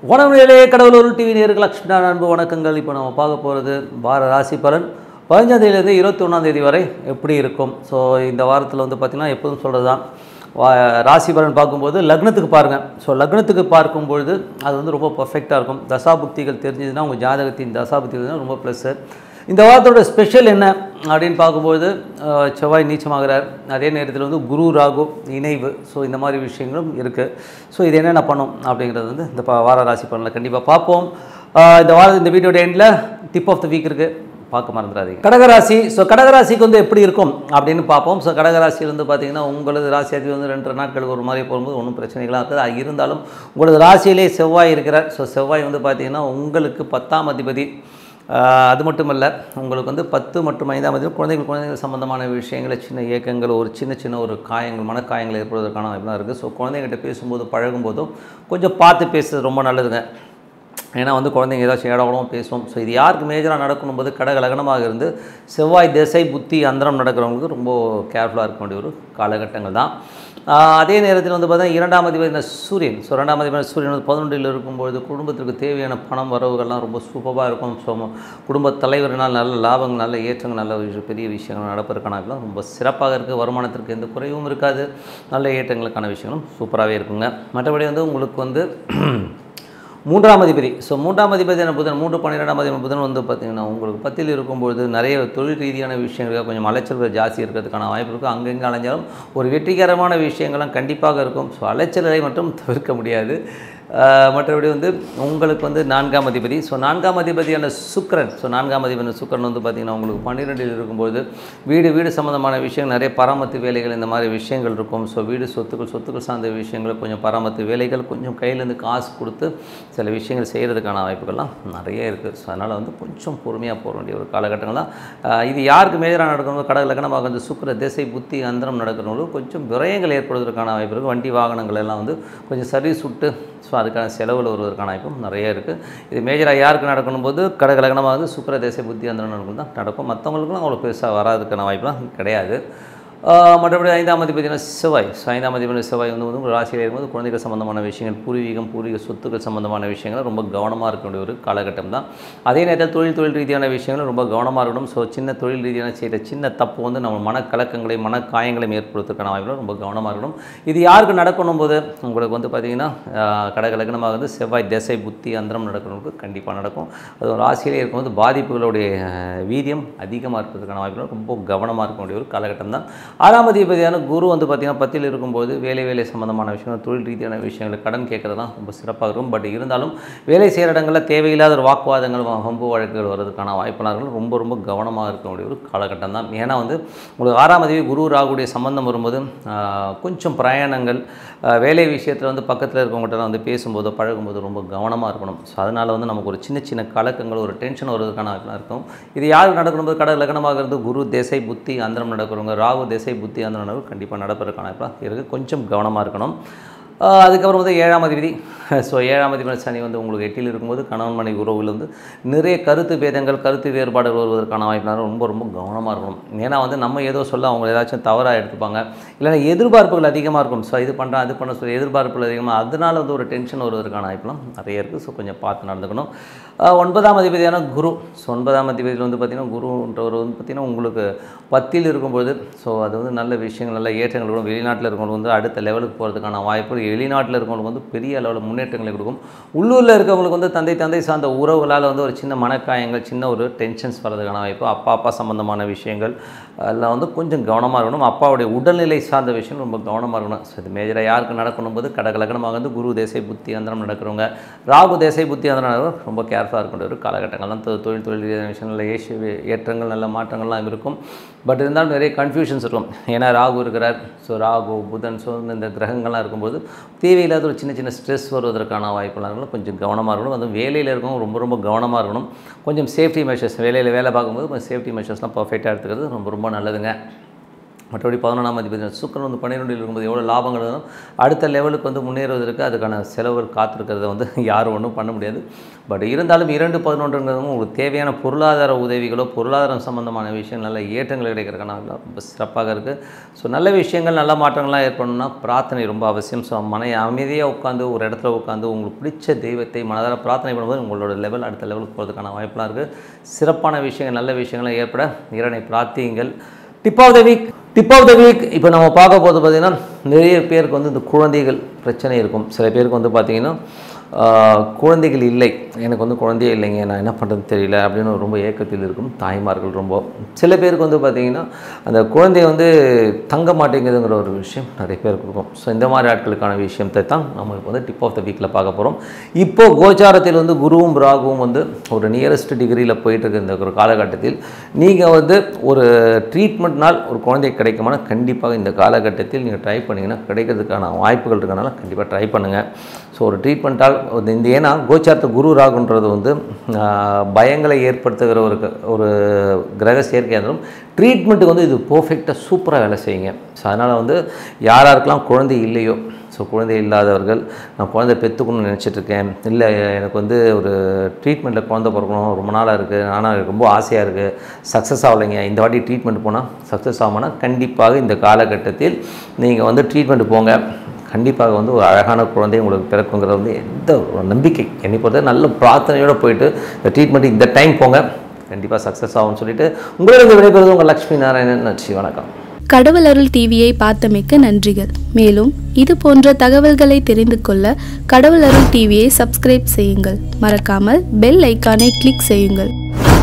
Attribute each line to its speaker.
Speaker 1: வனவிலே கடவுளூர் TV நேருக்கு லக்ஷ்மி அன்பு வணக்கங்கள் இப்போ நம்ம பார்க்க போகிறது வார ராசி பலன் பதினஞ்சாம் தேதியிலேருந்து இருபத்தி ஒன்றாம் தேதி வரை எப்படி இருக்கும் ஸோ இந்த வாரத்தில் வந்து பார்த்திங்கன்னா எப்போதும் சொல்கிறது தான் வா ராசி பலன் பார்க்கும்போது லக்னத்துக்கு பாருங்கள் ஸோ லக்னத்துக்கு பார்க்கும்பொழுது அது வந்து ரொம்ப பர்ஃபெக்டாக இருக்கும் தசாபுக்திகள் தெரிஞ்சதுன்னா உங்கள் ஜாதகத்தின் தசாபுக்திகள் ரொம்ப ப்ளஸ்ஸு இந்த வாரத்தோட ஸ்பெஷல் என்ன அப்படின்னு பார்க்கும்போது அஹ், செவ்வாய் நீச்சமாகிறார் அதே நேரத்தில் வந்து குரு ராகு இணைவு ஸோ இந்த மாதிரி விஷயங்களும் இருக்குது ஸோ இது என்னென்ன பண்ணும் அப்படிங்கிறது வந்து இந்த பா- வார ராசி பலனில் கண்டிப்பாக பார்ப்போம் அஹ், இந்த வார இந்த வீடியோட எண்டில் டிப் ஆஃப் த வீக் இருக்குது பார்க்க மறந்துடாதீங்க கடகராசி ஸோ கடகராசிக்கு வந்து எப்படி இருக்கும் அப்படின்னு பார்ப்போம் ஸோ கடகராசியில் வந்து பார்த்தீங்கன்னா உங்களது ராசியாதி வந்து ரெண்டு நாட்களுக்கு ஒரு மாதிரி போகும்போது ஒன்றும் பிரச்சனைகளாக இருக்குது அது இருந்தாலும் உங்களது ராசியிலே செவ்வாய் இருக்கிறார் ஸோ செவ்வாய் வந்து பார்த்தீங்கன்னா உங்களுக்கு பத்தாம் அதிபதி ஆஹ் அது மட்டும் இல்லை உங்களுக்கு வந்து பத்து மற்றும் ஐந்தாம் அதிபதி குழந்தைகள் குழந்தைகள் சம்பந்தமான விஷயங்களை சின்ன இயக்கங்கள் ஒரு சின்ன சின்ன ஒரு காயங்கள் மனக்காயங்கள் ஏற்படுவதற்கான வாய்ப்புலாம் இருக்குது ஸோ குழந்தைகிட்ட பேசும்போது பழகும்போதும் கொஞ்சம் பார்த்து பேசுறது ரொம்ப நல்லதுங்க ஏன்னா வந்து குழந்தைங்க ஏதாச்சும் ஏடாவளவும் பேசுவோம் ஸோ இது யாருக்கு மேஜராக நடக்கணும் போது கடக லக்னமாக இருந்து செவ்வாய் திசை புத்தி அந்தரம் நடக்கிறவங்களுக்கு ரொம்ப கேர்ஃபுல்லாக இருக்க வேண்டிய ஒரு காலகட்டங்கள் தான் ஆஹ் அதே நேரத்தில் வந்து பார்த்தீங்கன்னா இரண்டாம் அதிபதி சூரியன் ஸோ ரெண்டாம் அதிபதி சூரியன் வந்து பதினொன்றில் இருக்கும்பொழுது குடும்பத்திற்கு தேவையான பணம் வரவுகள்லாம் ரொம்ப சூப்பராக இருக்கும் ஸோ குடும்ப தலைவரினால் நல்ல லாபங்கள் நல்ல ஏற்றங்கள் நல்ல விஷயம் பெரிய விஷயங்கள் நடப்பதற்கான வாய்ப்புலாம் ரொம்ப சிறப்பாக இருக்குது வருமானத்திற்கு எந்த குறைவும் இருக்காது நல்ல ஏற்றங்களுக்கான விஷயங்களும் சூப்பராகவே இருக்குங்க மற்றபடி வந்து உங்களுக்கு வந்து மூன்றாம் அதிபதி ஸோ மூன்றாம் அதிபதியான புதன் மூன்று பன்னிரெண்டாம் அதிபதி புதன் வந்து பார்த்திங்கன்னா உங்களுக்கு பத்தில் இருக்கும்பொழுது நிறைய தொழில் ரீதியான விஷயங்கள் கொஞ்சம் அலைச்சல்கள் ஜாஸ்தி இருக்கிறதுக்கான வாய்ப்பு இருக்குது அங்கங்கே அலைஞ்சாலும் ஒரு வெற்றிகரமான விஷயங்கள்லாம் கண்டிப்பாக இருக்கும் ஸோ அலைச்சலை மட்டும் தவிர்க்க முடியாது ஆஹ் மற்றபடி வந்து உங்களுக்கு வந்து நான்காம் அதிபதி ஸோ நான்காம் அதிபதியான சுக்கிரன் ஸோ நான்காம் அதிபதியான சுக்கிரன் வந்து பார்த்திங்கன்னா உங்களுக்கு பன்னிரெண்டில் இருக்கும்போது வீடு வீடு சம்மந்தமான விஷயங்கள் நிறைய பராமத்து வேலைகள் இந்த மாதிரி விஷயங்கள் இருக்கும் ஸோ வீடு சொத்துக்கள் சொத்துக்கள் சார்ந்த விஷயங்கள் கொஞ்சம் பராமத்து வேலைகள் கொஞ்சம் கையிலேருந்து காசு கொடுத்து சில விஷயங்கள் செய்கிறதுக்கான வாய்ப்புகள்லாம் நிறைய இருக்குது ஸோ அதனால் வந்து கொஞ்சம் பொறுமையாக போக வேண்டிய ஒரு காலகட்டங்கள் தான் ஆஹ் இது யாருக்கு மேஜராக நடக்கணும் கடக லக்னமாக வந்து சுக்கிர திசை புத்தி அந்தரம் நடக்கிறவங்களுக்கு கொஞ்சம் விரயங்கள் ஏற்படுவதற்கான வாய்ப்பு இருக்குது வண்டி வாகனங்கள் எல்லாம் வந்து கொஞ்சம் சர்வீஸ் விட்டு ஸோ அதுக்கான செலவில் வருவதற்கான வாய்ப்பும் நிறைய இருக்குது இது மேஜராக யாருக்கு நடக்கணும் போது கடக லக்னமாக வந்து சுக்கிர திசை புத்தி அந்தரம் நடக்கும் தான் நடக்கும் மற்றவங்களுக்குலாம் அவ்வளோ பெருசாக வராதுக்கான வாய்ப்புலாம் கிடையாது ஆஹ் மற்றபடி ஐந்தாம் அதிபதினா செவ்வாய் ஸோ ஐந்தாம் அதிபதி செவ்வாய் வந்து வந்து உங்கள் ராசியில் இருக்கும்போது குழந்தைகள் சம்பந்தமான விஷயங்கள் பூர்வீகம் பூர்வீக சொத்துக்கள் சம்பந்தமான விஷயங்கள் ரொம்ப கவனமாக இருக்க வேண்டிய ஒரு காலகட்டம் தான் அதே நேரத்தில் தொழில் தொழில் ரீதியான விஷயங்கள் ரொம்ப கவனமாக இருக்கணும் ஸோ சின்ன தொழில் ரீதியான செய்கிற சின்ன தப்பு வந்து நம்ம மனக்கலக்கங்களையும் மனக்காயங்களையும் ஏற்படுத்துறதுக்கான வாய்ப்புகள் ரொம்ப கவனமாக இருக்கணும் இது யாருக்கு நடக்கணும் போது உங்களுக்கு வந்து பார்த்திங்கன்னா கடகலக்கணமாக வந்து செவ்வாய் திசை புத்தி அந்தரம் நடக்கிறவங்களுக்கு கண்டிப்பாக நடக்கும் அது ஒரு ராசியிலே இருக்கும்போது பாதிப்புகளுடைய ஆஹ், வீரியம் அதிகமாக இருக்கிறதுக்கான வாய்ப்புகள் ரொம்ப கவனமாக இருக்க வேண்டிய ஒரு காலகட்டம் தான் ஆறாம் அதிபதியான குரு வந்து பார்த்திங்கன்னா பத்தில் இருக்கும்போது வேலை வேலை சம்மந்தமான விஷயங்கள் தொழில் ரீதியான விஷயங்கள் கடன் கேட்குறதுலாம் ரொம்ப சிறப்பாக இருக்கும் பட் இருந்தாலும் வேலை செய்கிற இடங்களில் தேவையில்லாத ஒரு வாக்குவாதங்கள் வ- வம்பு வழக்குகள் வர்றதுக்கான வாய்ப்புலாம் இருக்கும் ரொம்ப ரொம்ப கவனமாக இருக்க வேண்டிய ஒரு காலகட்டம் தான் ஏன்னா வந்து உங்களுக்கு ஆறாம் அதிபதி குரு ராகுடைய சம்பந்தம் வரும்போது ஆஹ், கொஞ்சம் பிரயாணங்கள் ஆஹ், வேலை விஷயத்தில் வந்து பக்கத்தில் இருக்கவங்ககிட்ட வந்து பேசும்போது பழகும்போது ரொம்ப கவனமாக இருக்கணும் ஸோ அதனால் வந்து நமக்கு ஒரு சின்ன சின்ன கலக்கங்கள் ஒரு டென்ஷன் வருவதற்கான வாய்ப்புலாம் இருக்கும் இது யாருக்கு நடக்கணும் கடை லக்னமாக இருந்து குரு திசை புத்தி அந்தரம் நடக்கிறவங்க ராகு திசை புத்தி அந்தரம் நடக்கும் கண்டிப்பாக நடப்பதற்கான வாய்ப்புலாம் இருக்குது கொஞ்சம் கவனமாக இருக்கணும் ஆஹ் அதுக்கப்புறம் வந்து ஏழாம் அதிபதி ஸோ ஏழாம் அதிபதி சனி வந்து உங்களுக்கு எட்டில் இருக்கும்போது கணவன் மனைவி உறவில் வந்து நிறைய கருத்து பேதங்கள் கருத்து வேறுபாடுகள் வருவதற்கான வாய்ப்புலாம் ரொம்ப ரொம்ப கவனமாக இருக்கணும் ஏன்னா வந்து நம்ம ஏதோ சொல்ல அவங்க ஏதாச்சும் தவறாக எடுத்துப்பாங்க இல்லைன்னா எதிர்பார்ப்புகள் அதிகமாக இருக்கும் ஸோ இது பண்ணுறேன் அது பண்ண சொல்லி எதிர்பார்ப்புகள் அதிகமாக அதனால வந்து ஒரு டென்ஷன் வருவதற்கான வாய்ப்புலாம் நிறைய இருக்குது ஸோ கொஞ்சம் பார்த்து நடந்துக்கணும் ஆஹ் ஒன்பதாம் அதிபதியான குரு ஸோ ஒன்பதாம் அதிபதியில் வந்து பார்த்திங்கன்னா குருன்றவர் வந்து பார்த்திங்கன்னா உங்களுக்கு பத்தில் இருக்கும்போது ஸோ அது வந்து நல்ல விஷயங்கள் நல்ல ஏற்றங்கள் இருக்கும் வெளிநாட்டில் இருக்கவங்களுக்கு வந்து அடுத்த லெவலுக்கு போகிறதுக்கான வாய்ப்பு வெளிநாட்டில் இருக்கவங்களுக்கு வந்து பெரிய அளவில் முன்னேற்றங்களை கொடுக்கும் உள்ளூரில் இருக்கவங்களுக்கு வந்து தந்தை தந்தை சார்ந்த உறவுகளால் வந்து ஒரு சின்ன மனக்காயங்கள் சின்ன ஒரு டென்ஷன்ஸ் வர்றதுக்கான வாய்ப்பு அப்பா அப்பா சம்மந்தமான விஷயங்கள் எல்லாம் வந்து கொஞ்சம் கவனமாக இருக்கணும் அப்பாவுடைய உடல்நிலை சார்ந்த விஷயம் ரொம்ப கவனமாக இருக்கணும் ஸோ இது மேஜராக யாருக்கு நடக்கணும் போது கடகலக்கணமாக வந்து குரு தேசை புத்தி அந்தரம் நடக்கிறவங்க ராகு தேசை புத்தி அந்தரம் நடக்கிறவங்க ரொம்ப கேர்ஃபுல்லாக இருக்க ஒரு காலகட்டங்கள் தான் தொ- தொழில் தொழில் ரீதியான விஷயங்கள் ஏசி ஏற்றங்கள் நல்ல மாற்றங்கள்லாம் இருக்கும் பட் இருந்தாலும் நிறைய கன்ஃபியூஷன்ஸ் இருக்கும் ஏன்னா ராகு இருக்கிறார் ஸோ ராகு புதன் ஸோ இந்த கிரகங்கள்லாம் இருக்கும்போது தேவையில்லாத ஒரு சின்ன சின்ன ஸ்ட்ரெஸ் வருவதற்கான வாய்ப்புலாம் இருக்கணும் கொஞ்சம் கவனமாக இருக்கணும் அதுவும் வேலையில் இருக்கவங்க ரொம்ப ரொம்ப கவனமாக இருக்கணும் கொஞ்சம் சேஃப்டி மெஷர்ஸ் வேலையில் வேலை பார்க்கும்போது கொஞ்சம் சேஃப்டி மெஷர்ஸ்லாம் பர்ஃபெக்டாக எடுத்துக்கிறது ரொம்ப ரொம்ப நல்லதுங்க மற்றபடி பதினொன்றாம் அதிபதி சுக்கரன் வந்து பன்னிரெண்டில் இருக்கும்போது எவ்வளோ லாபங்கள் இருந்தாலும் அடுத்த லெவலுக்கு வந்து முன்னேறுவதற்கு அதுக்கான செலவுகள் காத்திருக்கிறத வந்து யாரும் ஒன்றும் பண்ண முடியாது பட் இருந்தாலும் இரண்டு பதினொன்றுங்கிறதும் உங்களுக்கு தேவையான பொருளாதார உதவிகளோ பொருளாதாரம் சம்பந்தமான விஷயம் நல்ல ஏற்றங்கள் கிடைக்கிறதுக்கான ரொம்ப சிறப்பாக இருக்குது ஸோ நல்ல விஷயங்கள் நல்ல மாற்றங்கள்லாம் ஏற்படணும்னா பிரார்த்தனை ரொம்ப அவசியம் ஸோ மன அமைதியாக உட்காந்து ஒரு இடத்துல உட்காந்து உங்களுக்கு பிடிச்ச தெய்வத்தை மனதார பிரார்த்தனை பண்ணும்போது உங்களோட லெவல் அடுத்த லெவலுக்கு போகிறதுக்கான வாய்ப்பெலாம் இருக்குது சிறப்பான விஷயங்கள் நல்ல விஷயங்கள்லாம் ஏற்பட இறைவனை பிரார்த்தியுங்கள் tip of the week tip of the week இப்போ நம்ம பார்க்க போது பார்த்திங்கன்னா நிறைய பேருக்கு வந்து இந்த குழந்தைகள் பிரச்சனை இருக்கும் சில பேருக்கு வந்து பார்த்திங்கன்னா ஆஹ், குழந்தைகள் இல்லை எனக்கு வந்து குழந்தையே இல்லைங்க நான் என்ன பண்ணுறதுன்னு தெரியல அப்படின்னு ரொம்ப ஏக்கத்தில் இருக்கும் தாய்மார்கள் ரொம்ப சில பேருக்கு வந்து பார்த்திங்கன்னா அந்த குழந்தை வந்து தங்க மாட்டேங்குதுங்கிற ஒரு விஷயம் நிறைய பேருக்கு இருக்கும் ஸோ இந்த மாதிரி ஆட்களுக்கான விஷயத்தை தான் நம்ம இப்போ வந்து டிப் ஆஃப் த வீக்கில் பார்க்க போகிறோம் இப்போது கோச்சாரத்தில் வந்து குருவும் ராகுவும் வந்து ஒரு நியரஸ்ட் டிகிரியில் போயிட்டு இருக்க இந்த ஒரு காலகட்டத்தில் நீங்கள் வந்து ஒரு ட்ரீட்மெண்ட்னால் ஒரு குழந்தை கிடைக்குமானா கண்டிப்பாக இந்த காலகட்டத்தில் நீங்கள் ட்ரை பண்ணிங்கன்னா கிடைக்கிறதுக்கான வாய்ப்புகள் இருக்கனால கண்டிப்பாக ட்ரை பண்ணுங்கள் ஸோ ஒரு ட்ரீட்மெண்ட்டால் இந்த ஏன்னா கோச்சாரத்தை குரு ராகுன்றது வந்து ஆஹ், பயங்களை ஏற்படுத்துகிற ஒரு க- ஒரு கிரக சேர்க்கையாக இருந்தாலும் ட்ரீட்மெண்ட்டுக்கு வந்து இது பர்ஃபெக்டாக சூப்பராக வேலை செய்யுங்க ஸோ அதனால் வந்து யார் யாருக்கெல்லாம் குழந்தை இல்லையோ ஸோ குழந்தை இல்லாதவர்கள் நான் குழந்தை பெற்றுக்கணும்னு நினச்சிட்டு இருக்கேன் இல்லை எனக்கு வந்து ஒரு ட்ரீட்மெண்ட்டில் குழந்தை பிறக்கணும் ரொம்ப நாளாக இருக்குது ஆனால் எனக்கு ரொம்ப ஆசையாக இருக்குது சக்ஸஸ் ஆகலைங்க இந்த வாட்டி ட்ரீட்மெண்ட் போனால் சக்ஸஸ் ஆகும்னா கண்டிப்பாக இந்த காலகட்டத்தில் நீங்கள் வந்து ட்ரீட்மெண்ட் போங்க கண்டிப்பாக வந்து ஒரு அழகான குழந்தை உங்களுக்கு பிறக்குங்கிறது வந்து எந்த ஒரு நம்பிக்கை என்னை பொறுத்த நல்ல பிரார்த்தனையோடு போயிட்டு இந்த ட்ரீட்மெண்ட் இந்த டைம் போங்க கண்டிப்பாக சக்ஸஸ் ஆகும்னு சொல்லிட்டு உங்களிடம் விடைபெறுவது உங்கள் லக்ஷ்மி நாராயணன் நன்றி வணக்கம்
Speaker 2: கடவுள் அருள் டிவியை பார்த்தமைக்கு நன்றிகள் மேலும் இது போன்ற தகவல்களை தெரிந்து கொள்ள கடவுள் அருள் டிவியை சப்ஸ்கிரைப் செய்யுங்கள் மறக்காமல் பெல் ஐக்கானை கிளிக் செய்யுங்கள்